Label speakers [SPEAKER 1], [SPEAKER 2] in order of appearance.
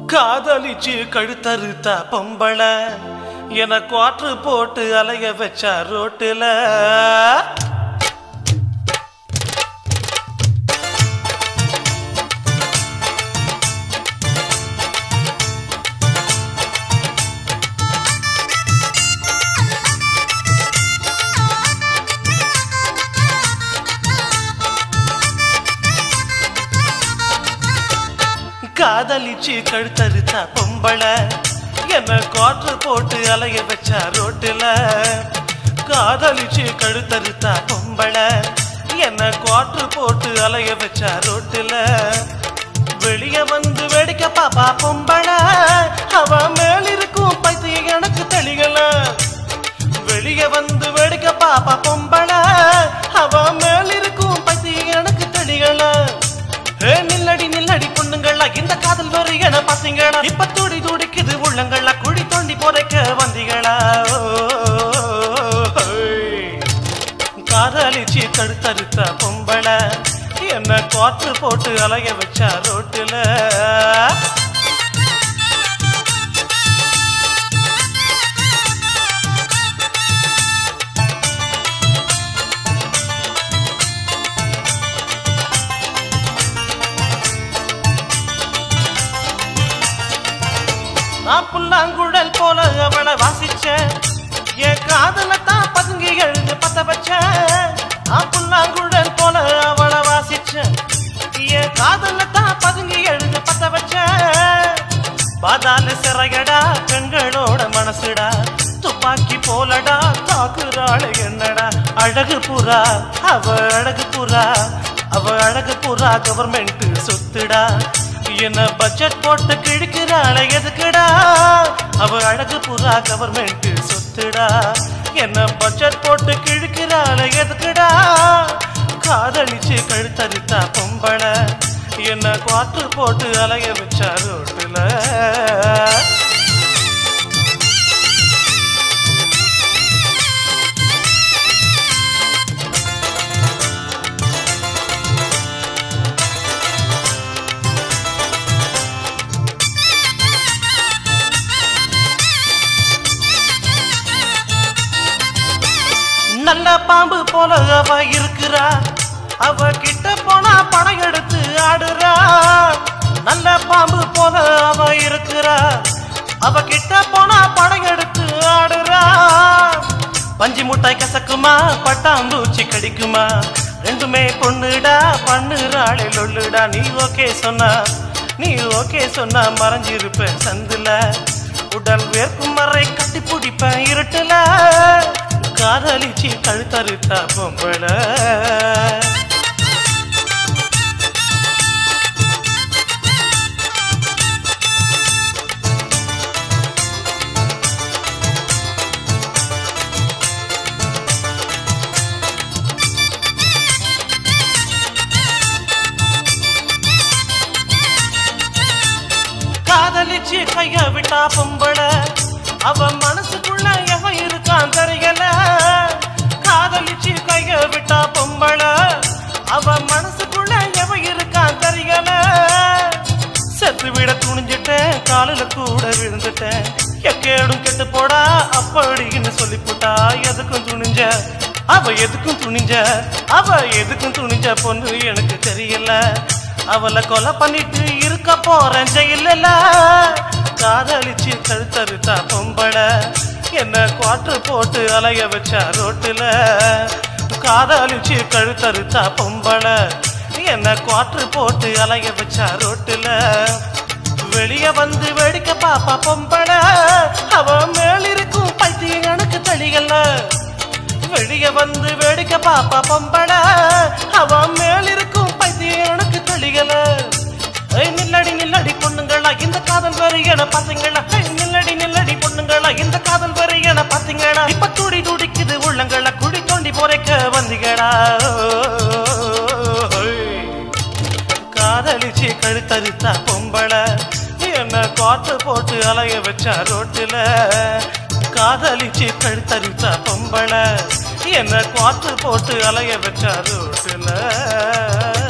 [SPEAKER 1] காதலிச்சு கழுத்தறுத்த பொம்பள என குவாற்று போட்டு அலைய வச்ச ரோட்டுல காதலிச்சு கழுத்தறுத்த பொம்பள என்ன காற்று போட்டு அலைய வச்ச ரோட்டுல காதலிச்சு கழுத்தறுத்த பொம்பள என்ன காற்று போட்டு அலைய வச்ச ரோட்டுல வெளிய வந்து வேடிக்கை பாப்பா பொம்பள அவ மேலிருக்கும் பைத்தியம் எனக்கு தெளியல வெளிய வந்து வேடிக்கை பாப்பா பொம்பள அவ மேலிருக்கும் பைத்தியம் எனக்கு தெளியல ஏ நில்லடி நில்லடி பொண்ணுங்களா இந்த காதல் வரு என பாத்தீங்களா இப்ப துடி துடிக்குது உள்ளங்களா குழி தோண்டி புதைக்க வந்தீங்களா ஓ, ஹோய். காதலிச்சு தடுத்தறுத்த பொம்பள என்ன காற்று போட்டு அலைய வச்சா ரோட்டுல நான் புல்லாங்குழல் போல அவளை வாசிச்சேன் என் காதல தான் பதுங்கி எழுந்து பத்த வச்சேன் நான் புல்லாங்குழல் போல அவளை வாசிச்சேன் என் காதல தான் பதுங்கி எழுந்து பத்த வச்சேன் பாதாள சிறையடா பெண்களோட மனசுடா துப்பாக்கி போலடா தாக்குறாள் என்னடா அழகு புறா அவ அழகு புறா அவ அழகு புறா கவர்மெண்ட் சொத்துடா என்ன பட்ஜெட் போட்டு கிழிக்கிறாள எதுக்குடா அவ அழகு புறா கவர்மெண்ட் சொத்துடா என்ன பட்ஜெட் போட்டு கிழிக்கிறாள எதுக்குடா காதலிச்சு கழுத்தறுத்தா பொம்பள என்ன காற்று போட்டு அலைய வச்சா ரோட்டுல நல்ல பாம்பு போல அவ இருக்கிறா அவ கிட்ட போனா படம் எடுத்து ஆடுறா நல்ல பாம்பு போல அவ இருக்கிறா அவ கிட்ட போனா படம் எடுத்து ஆடுறா பஞ்சு முட்டாய் கசக்குமா பட்டாம்பூச்சி கடிக்குமா ரெண்டுமே பொண்ணுடா பண்ணுறாளே லொல்லுடா நீ ஓகே சொன்னா நீ ஓகே சொன்னா மறைஞ்சிருப்பேன் சந்துல உடல் வேர்க்கும் மறை கட்டி பிடிப்பேன் இருட்டுல காதலிச்சு கழுத்தறுத்தா பொம்பள காதலிச்சு கைய விட்டா பொம்பள அவ மனசுக்குள்ள எவன் இருக்கான் தெரியல காதலிச்சு கைய விட்டா பொம்பள அவ மனசுக்குள்ள எவன் இருக்கான் தெரியல செத்து விட துணிஞ்சிட்டேன் காலில கூட விழுந்துட்டேன் எக்கேடும் கெட்டு போடா அப்படின்னு சொல்லி போட்டா எதுக்கும் துணிஞ்ச அவ எதுக்கும் துணிஞ்ச அவ எதுக்கும் துணிஞ்ச பொண்ணு எனக்கு தெரியல அவளை கொலை பண்ணிட்டு இருக்க போறேன் ஜெயில காதலிச்சு கழுத்தறுத்தா பொம்பள என்ன குவாற்று போட்டு அலைய வச்சா ரோட்டுல காதலிச்சு கழுத்தறுத்தா பொம்பள என்ன குவாற்று போட்டு அலைய வச்சா ரோட்டுல வெளிய வந்து வேடிக்கை பாப்பா பொம்பள அவ மேலிருக்கும் பைத்தியம் எனக்கு தெளியல வெளிய வந்து வேடிக்கை பாப்பா பொம்பள அவ மேலிருக்கும் பைத்தியம் எனக்கு தெளியல ஏய், நில்லடி நில்லடி பொண்ணுங்களா இந்த காதல் வரி என பாத்தீங்களா ஏய், நில்லடி நில்லடி பொண்ணுங்களா இந்த காதல் வரி என பாத்தீங்களா இப்ப துடி துடிக்குது உள்ளங்களா குடி தோண்டி போரைக்க வந்தீங்களா ஓய். காதலிச்சு கழுத்தறுத்தா பொம்பள என்ன காற்று போட்டு அலைய வச்சா ரோட்டுல காதலிச்சு கழுத்தறுத்தா பொம்பள என்ன காற்று போட்டு அலைய வச்சா ரோட்டுல